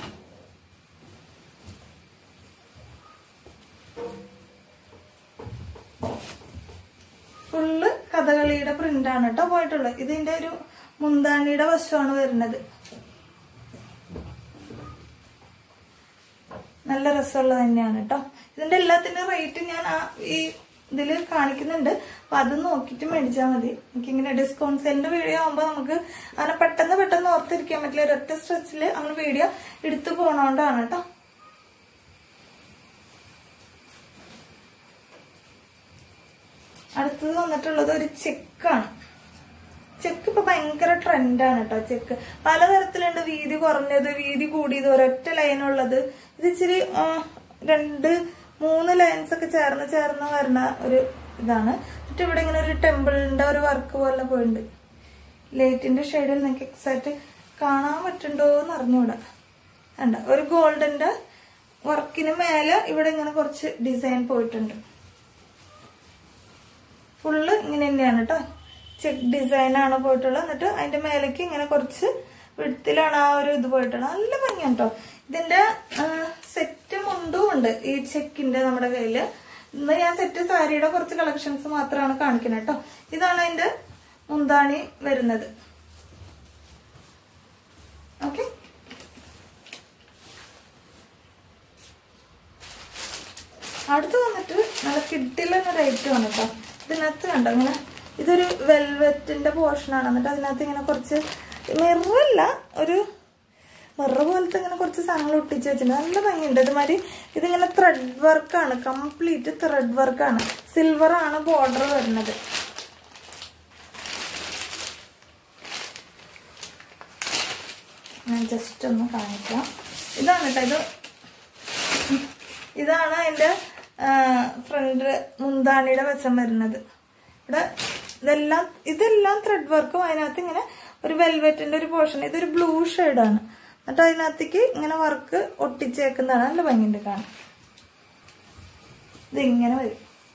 ഫുള്ള് കഥകളിയുടെ പ്രിന്റ് ആണ് കേട്ടോ പോയിട്ടുള്ളത് ഇതിന്റെ ഒരു മുന്താണിയുടെ വശമാണ് വരുന്നത് നല്ല രസമുള്ളത് തന്നെയാണ് കേട്ടോ ഇതിന്റെ എല്ലാത്തിന്റെ റേറ്റ് ഞാൻ ആ ഈ ഇതിൽ കാണിക്കുന്നുണ്ട് അപ്പൊ അത് നോക്കിയിട്ട് മേടിച്ചാൽ മതി എനിക്കിങ്ങനെ ഡിസ്കൗണ്ട് സെല്ലിന്റെ വീഡിയോ ആകുമ്പോൾ നമുക്ക് അങ്ങനെ പെട്ടെന്ന് പെട്ടെന്ന് ഓർത്തിരിക്കാൻ പറ്റില്ല ഒരൊറ്റ സ്ട്രെച്ചിൽ അങ്ങനെ വീഡിയോ എടുത്തു പോണോണ്ടാണ് കേട്ടോ അടുത്തത് വന്നിട്ടുള്ളത് ഒരു ചെക്കാണ് ചെക്ക് ഇപ്പൊ ഭയങ്കര ട്രെൻഡാണ് കേട്ടോ ചെക്ക് പലതരത്തിലുണ്ട് വീതി കുറഞ്ഞത് വീതി കൂടിയത് ഒരൊറ്റ ലൈനുള്ളത് ഇത് ഇച്ചിരി ആ, രണ്ട് മൂന്ന് ലൈൻസ് ഒക്കെ ചേർന്ന് ചേർന്ന് വരുന്ന ഒരു ഇതാണ് എന്നിട്ട് ഇവിടെ ഇങ്ങനെ ഒരു ടെമ്പിളിന്റെ ഒരു വർക്ക് പോലെ പോയിട്ടുണ്ട് ലൈറ്റിന്റെ ഷെയ്ഡിൽ നിങ്ങൾക്ക് എക്സാക്ട് കാണാൻ പറ്റുണ്ടോ എന്ന് അറിഞ്ഞൂടാ കണ്ട ഒരു ഗോൾഡന്റെ വർക്കിന് മേലെ ഇവിടെ ഇങ്ങനെ കുറച്ച് ഡിസൈൻ പോയിട്ടുണ്ട് ഫുള്ള് ഇങ്ങനെ തന്നെയാണ് കേട്ടോ ചെക്ക് ഡിസൈൻ ആണ് പോയിട്ടുള്ളത് എന്നിട്ട് അതിന്റെ മേലേക്ക് ഇങ്ങനെ കുറച്ച് വിടത്തിലാണ് ആ ഒരു ഇത് പോയിട്ടുള്ളത് നല്ല ഭംഗിയാണ് കേട്ടോ ഇതിന്റെ സെറ്റ് മുണ്ടും ഉണ്ട് ഈ ചെക്കിന്റെ നമ്മുടെ കയ്യില് ഇന്ന് ഞാൻ സെറ്റ് സാരിയുടെ കുറച്ച് കളക്ഷൻസ് മാത്രമാണ് കാണിക്കുന്നത് കേട്ടോ ഇതാണ് അതിന്റെ മുന്താണി വരുന്നത് ഓക്കെ അടുത്ത് വന്നിട്ട് നല്ല കിഡിലെന്നൊരു ഐറ്റം ആണ് കേട്ടോ ഇതിനകത്ത് കണ്ടോ ഇങ്ങനെ ഇതൊരു വെൽവെറ്റിന്റെ പോർഷനാണ് എന്നിട്ട് അതിനകത്ത് ഇങ്ങനെ കുറച്ച് മിറല്ല ഒരു മിറ പോലത്തെ ഇങ്ങനെ കുറച്ച് സാധനങ്ങൾ ഒട്ടിച്ച് വെച്ചിട്ടുണ്ട് നല്ല ഭംഗിയുണ്ട് ഇതുമാതിരി ഇതിങ്ങനെ ത്രെഡ് വർക്കാണ് കംപ്ലീറ്റ് ത്രെഡ് വർക്കാണ് സിൽവർ ആണ് ബോർഡർ വരുന്നത് ഞാൻ ജസ്റ്റ് ഒന്ന് കാണിക്കാം ഇതാണ് കേട്ടോ ഇത് ഇതാണ് അതിന്റെ ഫ്രണ്ട് മുന്താണിയുടെ വശം വരുന്നത് ഇവിടെ ഇതെല്ലാം ഇതെല്ലാം ത്രെഡ് വർക്കും അതിനകത്ത് ഇങ്ങനെ ഒരു വെൽവെറ്റിന്റെ ഒരു പോർഷൻ ഇതൊരു ബ്ലൂ ആണ് എന്നിട്ട് അതിനകത്തേക്ക് ഇങ്ങനെ വർക്ക് ഒട്ടിച്ചേക്കുന്നതാണ് നല്ല ഭംഗിയുണ്ട് കാണാൻ ഇതിങ്ങനെ വരും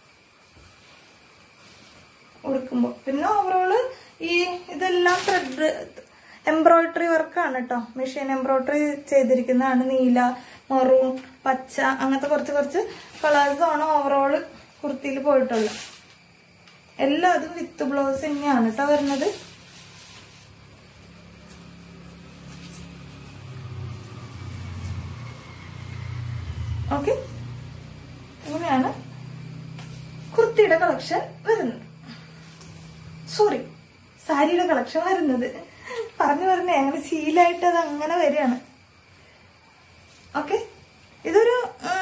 ഉടുക്കുമ്പോൾ പിന്നെ ഓവറോള് ഈ ഇതെല്ലാം ത്രെഡ് എംബ്രോയിഡറി വർക്കാണ് കേട്ടോ മെഷീൻ എംബ്രോയിഡറി ചെയ്തിരിക്കുന്നതാണ് നീല മെറൂൺ പച്ച അങ്ങനത്തെ കുറച്ച് കുറച്ച് കളേഴ്സ് ആണ് ഓവറോള് കുർത്തിയിൽ പോയിട്ടുള്ളത് എല്ലാം അതും വിത്ത് ബ്ലൗസ് തന്നെയാണ് കേട്ടോ വരുന്നത് ഓക്കെ ഇങ്ങനെയാണ് കുർത്തിയുടെ കളക്ഷൻ വരുന്നത് സോറി സാരിയുടെ കളക്ഷൻ വരുന്നത് പറഞ്ഞു പറഞ്ഞേ അങ്ങനെ ശീലായിട്ട് അത് അങ്ങനെ വരികയാണ് ഓക്കെ ഇതൊരു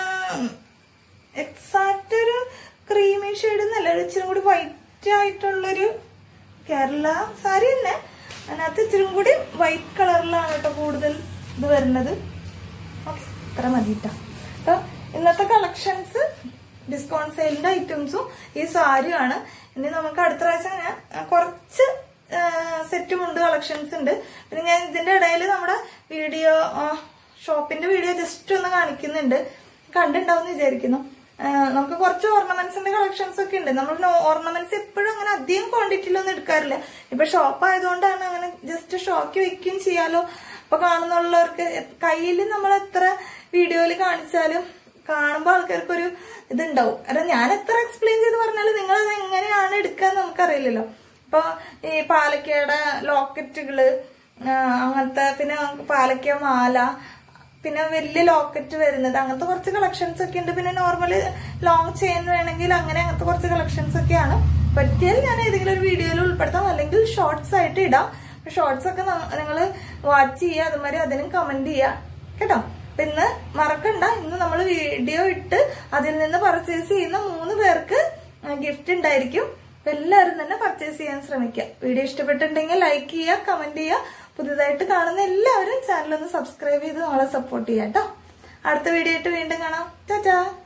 എക്സാക്ട് ഒരു ക്രീമി ഷെയ്ഡ് എന്നല്ല ഒരു ഇച്ചിരി കൂടി വൈറ്റ് ആയിട്ടുള്ളൊരു കേരള സാരി തന്നെ അതിനകത്ത് ഇച്ചിരി കൂടി വൈറ്റ് കളറിലാണ് കേട്ടോ കൂടുതൽ ഇത് വരുന്നത് ഓക്കെ ഇത്ര മതി കേട്ടോ അപ്പൊ ഇന്നത്തെ കളക്ഷൻസ് ഡിസ്കൗണ്ട് സെയിലിന്റെ ഐറ്റംസും ഈ സാരിയാണ് ഇനി നമുക്ക് അടുത്ത പ്രാവശ്യം ഞാൻ ആ, കുറച്ച് സെറ്റ് മുണ്ട് കളക്ഷൻസ് ഉണ്ട് പിന്നെ ഞാൻ ഇതിന്റെ ഇടയിൽ നമ്മുടെ വീഡിയോ ഷോപ്പിന്റെ വീഡിയോ ജസ്റ്റ് ഒന്ന് കാണിക്കുന്നുണ്ട് കണ്ടിട്ടുണ്ടാവും വിചാരിക്കുന്നു ആ, നമുക്ക് കുറച്ച് ഓർണമെന്റ്സിന്റെ കളക്ഷൻസ് ഒക്കെ ഉണ്ട് നമ്മൾ ഓർണമെന്റ്സ് എപ്പോഴും അങ്ങനെ അധികം ക്വാണ്ടിറ്റിയിലൊന്നും എടുക്കാറില്ല ഇപ്പൊ ഷോപ്പ് ആയതുകൊണ്ടാണ് അങ്ങനെ ജസ്റ്റ് ഷോക്ക് വെക്കുകയും ചെയ്യാലോ അപ്പൊ കാണുന്നുള്ളവർക്ക് കയ്യിൽ നമ്മൾ എത്ര വീഡിയോയിൽ കാണിച്ചാലും കാണുമ്പോൾ ആൾക്കാർക്കൊരു ഇതുണ്ടാവും കാരണം ഞാൻ എത്ര എക്സ്പ്ലെയിൻ ചെയ്ത് പറഞ്ഞാലും നിങ്ങൾ അത് എങ്ങനെയാണ് എടുക്കാന്ന് നമുക്കറിയില്ലല്ലോ ഇപ്പൊ ഈ പാലക്കയുടെ ലോക്കറ്റുകള് ആ, അങ്ങനത്തെ പിന്നെ നമുക്ക് പാലക്ക മാല പിന്നെ വലിയ ലോക്കറ്റ് വരുന്നത് അങ്ങനത്തെ കുറച്ച് കളക്ഷൻസ് ഒക്കെ ഉണ്ട് പിന്നെ നോർമൽ ലോങ് ചെയിൻ വേണമെങ്കിൽ അങ്ങനെ അങ്ങനത്തെ കുറച്ച് കളക്ഷൻസ് ഒക്കെയാണ് പറ്റിയാൽ ഞാൻ ഏതെങ്കിലും ഒരു വീഡിയോയിൽ ഉൾപ്പെടുത്താം അല്ലെങ്കിൽ ഷോർട്സ് ആയിട്ട് ഇടാം ഷോർട്സ് ഒക്കെ നിങ്ങൾ വാച്ച് ചെയ്യുക അതുമാതിരി അതിനും കമന്റ് ചെയ്യുക കേട്ടോ അപ്പൊ ഇന്ന് മറക്കണ്ട ഇന്ന് നമ്മൾ വീഡിയോ ഇട്ട് അതിൽ നിന്ന് പർച്ചേസ് ചെയ്യുന്ന മൂന്ന് പേർക്ക് ഗിഫ്റ്റ് ഉണ്ടായിരിക്കും അപ്പൊ എല്ലാവരും തന്നെ പർച്ചേസ് ചെയ്യാൻ ശ്രമിക്കുക വീഡിയോ ഇഷ്ടപ്പെട്ടിട്ടുണ്ടെങ്കിൽ ലൈക്ക് ചെയ്യുക കമന്റ് ചെയ്യുക പുതുതായിട്ട് കാണുന്ന എല്ലാവരും ചാനൽ ഒന്ന് സബ്സ്ക്രൈബ് ചെയ്ത് നമ്മളെ സപ്പോർട്ട് ചെയ്യാം കേട്ടോ അടുത്ത വീഡിയോ ആയിട്ട് വീണ്ടും കാണാം ചാച്ചാ